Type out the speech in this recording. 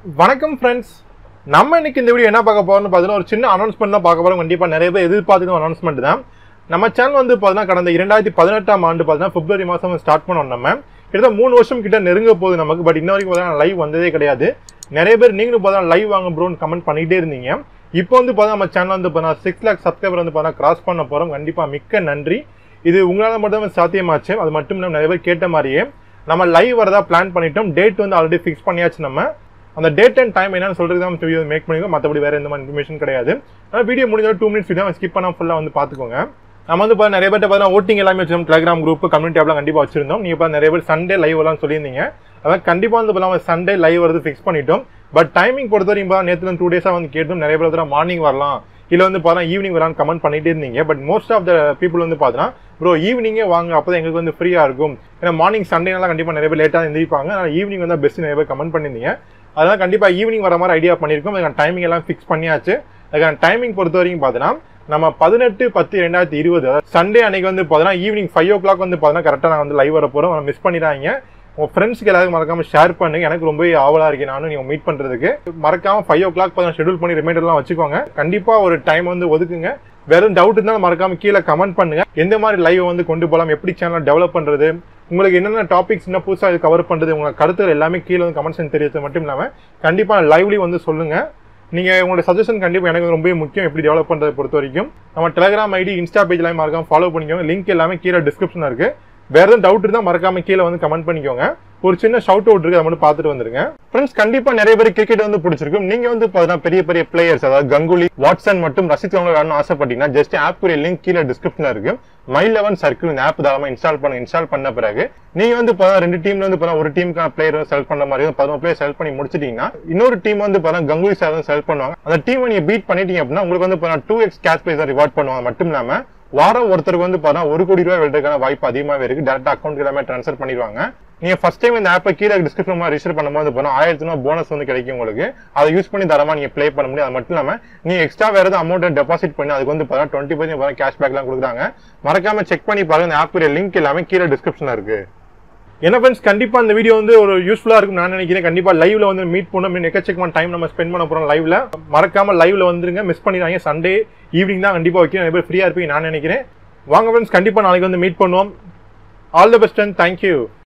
வணக்கம் ஃப்ரெண்ட்ஸ் நம்ம இன்னைக்கு இந்த வீடியோ என்ன பார்க்க போறோம்னு பார்த்தீங்கன்னா ஒரு சின்ன அனௌன்ஸ்மெண்ட் தான் பார்க்க போறோம் கண்டிப்பாக நிறைய பேர் எதிர்பார்த்துட்டு அனௌன்ஸ்மெண்ட் தான் நம்ம சேனல் வந்து பார்த்தீங்கன்னா கடந்த இரண்டாயிரத்தி பதினெட்டாம் ஆண்டு பார்த்தீங்கன்னா பிப்ரவரி மாதம் ஸ்டார்ட் பண்ணோம் நம்ம கிட்டத்தட்ட மூணு வருஷம் கிட்ட நெருங்க போகுது நமக்கு பட் இன்ன வரைக்கும் பார்த்தீங்கன்னா லைவ் வந்ததே கிடையாது நிறைய பேர் நீங்களும் பார்த்தீங்கன்னா லைவ் வாங்க ப்ரோன்னு கமெண்ட் பண்ணிட்டே இருந்தீங்க இப்போ வந்து பார்த்தா நம்ம சேனல் வந்து பார்த்தீங்கன்னா சிக்ஸ் லேக் சப்ஸ்கிரைபர் வந்து பார்த்தீங்கன்னா கிராஸ் பண்ண போகிறோம் கண்டிப்பாக மிக்க நன்றி இது உங்களால் மட்டும் தான் சாத்தியமாச்சு அது மட்டும் இல்லாமல் நிறைய பேர் கேட்ட மாதிரியே நம்ம லைவ் வரதா பிளான் பண்ணிட்டோம் டேட் வந்து ஆல்ரெடி ஃபிக்ஸ் பண்ணியாச்சு நம்ம அந்த டேட் அண்ட் டைம் என்னன்னு சொல்றது தான் வீடியோ மேக் பண்ணிக்கோ மற்றபடி வேற எந்த மாதிரி இன்ஃபர்மேஷன் கிடையாது அதனால் வீடியோ முடிஞ்ச டூ மினிட்ஸ் வீடியோ ஸ்கிப் பண்ணாம ஃபுல்லாக வந்து பார்த்துக்கோங்க நம்ம வந்து இப்போ நிறைய பேர்ட்ட பார்த்தா ஓட்டிங் எல்லாமே வச்சிருந்தோம் டெலிகிராம் குரூப் கம்யூனிட்டி ஆப்லாம் கண்டிப்பாக வச்சிருந்தோம் நீங்கள் இப்போ நிறைய பேர் சண்டே லைவ் எல்லாம் சொல்லியிருந்தீங்க அதான் கண்டிப்பாக வந்து இப்போ சண்டே லைவ் வரது ஃபிக்ஸ் பண்ணிட்டோம் பட் டைமிங் பொறுத்த வரைக்கும் இப்போ நேற்று டூ டேஸாக வந்து கேட்டோம் நிறைய பேர் வந்து மார்னிங் வரலாம் இல்லை வந்து பார்த்தா ஈவினிங் வரலாம்னு கமெண்ட் பண்ணிட்டே இருந்தீங்க but most of the people வந்து பார்த்தீங்கன்னா ப்ரோ ஈவினிங்கே வாங்க அப்போ தான் எங்களுக்கு வந்து ஃப்ரீயாக இருக்கும் ஏன்னா மார்னிங் சண்டேனால கண்டிப்பாக நிறைய பேர் லேட்டாக எந்திரிப்பாங்க ஆனால் ஈவினிங் வந்து பெஸ்ட் நிறைய பேர் கமெண்ட் பண்ணியிருந்தீங்க அதனால் கண்டிப்பாக ஈவினிங் வர மாதிரி ஐடியா பண்ணியிருக்கோம் அதுக்கான டைமிங் எல்லாம் ஃபிக்ஸ் பண்ணியாச்சு அதுக்கான டைமிங் பொறுத்த வரைக்கும் பார்த்தீங்கன்னா நம்ம பதினெட்டு பத்து ரெண்டாயிரத்தி இருபது சண்டே அன்னைக்கு வந்து பார்த்தீங்கன்னா ஈவினிங் ஃபைவ் ஓ கிளாக் வந்து பார்த்தீங்கன்னா கரெக்டாக நான் வந்து லைவ் வர போகிறோம் மிஸ் பண்ணிடாங்க உங்கள் ஃப்ரெண்ட்ஸ்க்கு எல்லாருக்கும் மறக்காம ஷேர் பண்ணுங்க எனக்கு ரொம்பவே ஆவலாக இருக்கு நானும் நீங்கள் மீட் பண்ணுறதுக்கு மறக்காம ஃபைவ் ஓ கிளாக் ஷெடியூல் பண்ணி ரிமைண்டர்லாம் வச்சுக்கோங்க கண்டிப்பாக ஒரு டைம் வந்து ஒதுக்குங்க வெறும் டவுட் இருந்தாலும் மறக்காம கீழே கமெண்ட் பண்ணுங்க எந்த மாதிரி லைவ் வந்து கொண்டு போகலாம் எப்படி சேனல் டெவலப் பண்ணுறது உங்களுக்கு என்னென்ன டாபிக்ஸ் இன்னும் புதுசாக இது கவர் பண்ணுறது உங்கள் கருத்துகள் எல்லாமே கீழே வந்து கமெண்ட்ஸ் தெரியறது மட்டும் இல்லாமல் கண்டிப்பாக லைவ்லி வந்து சொல்லுங்க நீங்க உங்களோட சஜஷன் கண்டிப்பா எனக்கு ரொம்ப முக்கியம் எப்படி டெவலப் பண்றதை பொறுத்த வரைக்கும் நம்ம டெலிகிராம் ஐடி இன்ஸ்டா பேஜ் எல்லாம் மறக்காம ஃபாலோ பண்ணிக்கோங்க லிங்க் எல்லாமே கீழே டிஸ்கிரிப்ஷன் இருக்கு வேற எதுவும் டவுட் இருந்தால் மறக்காம கீழே வந்து கமெண்ட் பண்ணிக்கோங்க ஒரு சின்ன ஷவுட் அவுட் இருக்கு அதை மட்டும் பார்த்துட்டு வந்துருங்க ஃப்ரெண்ட்ஸ் கண்டிப்பா நிறைய பேர் கிரிக்கெட் வந்து பிடிச்சிருக்கும் நீங்க வந்து பார்த்தீங்கன்னா பெரிய பெரிய பிளேயர்ஸ் அதாவது கங்குலி வாட்சன் மட்டும் ரசித்தவங்க விளையாடணும் ஆசைப்பட்டீங்கன்னா ஜஸ்ட் ஆப்புடைய லிங்க் கீழே டிஸ்கிரிப்ஷன்ல இருக்கு மை லெவன் சர்க்கிள் இந்த ஆப் தாராளமா இன்ஸ்டால் பண்ண இன்ஸ்டால் பண்ண பிறகு நீங்க வந்து பார்த்தா ரெண்டு டீம்ல வந்து பார்த்தா ஒரு டீமுக்கான பிளேயர் செலக்ட் பண்ண மாதிரி பதினோரு பிளேயர் செலக்ட் பண்ணி முடிச்சிட்டீங்கன்னா இன்னொரு டீம் வந்து பார்த்தா கங்குலி சார் வந்து செலக்ட் பண்ணுவாங்க அந்த டீமை நீங்க பீட் பண்ணிட்டீங்க அப்படின்னா உங்களுக்கு வந்து பார்த்தா two x cash prize reward பண்ணுவாங்க மட்டும் இல்லாம வாரம் ஒருத்தருக்கு வந்து பார்த்தா ஒரு கோடி ரூபாய் வெல்றதுக்கான வாய்ப்பு அதிகமாகவே இருக்கு டேரக்ட் அக்கௌண்ட் எல்லாமே ட்ரான்ஸ்ஃபர் பண்ணிடுவாங்க நீங்க ஃபர்ஸ்ட் டைம் இந்த ஆப்பை கீழே டிஸ்கிரிப்ஷன் ரிஜிஸ்டர் பண்ணும்போது போனா ஆயிரத்தி ரூபாய் போனஸ் வந்து கிடைக்கும் உங்களுக்கு அதை யூஸ் பண்ணி தரமா நீங்க ப்ளே பண்ண முடியும் அது மட்டும் இல்லாம நீங்க எக்ஸ்ட்ரா வேற ஏதாவது அமௌண்ட் டெபாசிட் பண்ணி அதுக்கு வந்து பார்த்தா டுவெண்ட்டி பர்சன்ட் கேஷ் பேக் எல்லாம் கொடுக்குறாங்க மறக்காம செக் பண்ணி பாருங்க இந்த ஆப் லிங்க் எல்லாமே கீழே டிஸ்கிரிப்ஷன்ல இருக்கு என்ன ஃப்ரெண்ட்ஸ் கண்டிப்பா இந்த வீடியோ வந்து ஒரு யூஸ்ஃபுல்லா இருக்கும் நான் நினைக்கிறேன் கண்டிப்பா லைவ்ல வந்து மீட் பண்ணணும் எக்கச்சக்கமான டைம் நம்ம ஸ்பெண்ட் பண்ண போறோம் லைவ்ல மறக்காம லைவ்ல வந்துருங்க மிஸ் பண்ணிடுறாங்க சண்டே ஈவினிங் தான் கண்டிப்பா வைக்கிறேன் நிறைய பேர் ஃப்ரீயா இருப்பீங்க நான் நினைக்கிறேன் வாங்க ஃப்ரெண்ட்ஸ் கண்டிப்பா நாளைக்கு வந்து மீட் பண்ணுவோம் all the best and thank you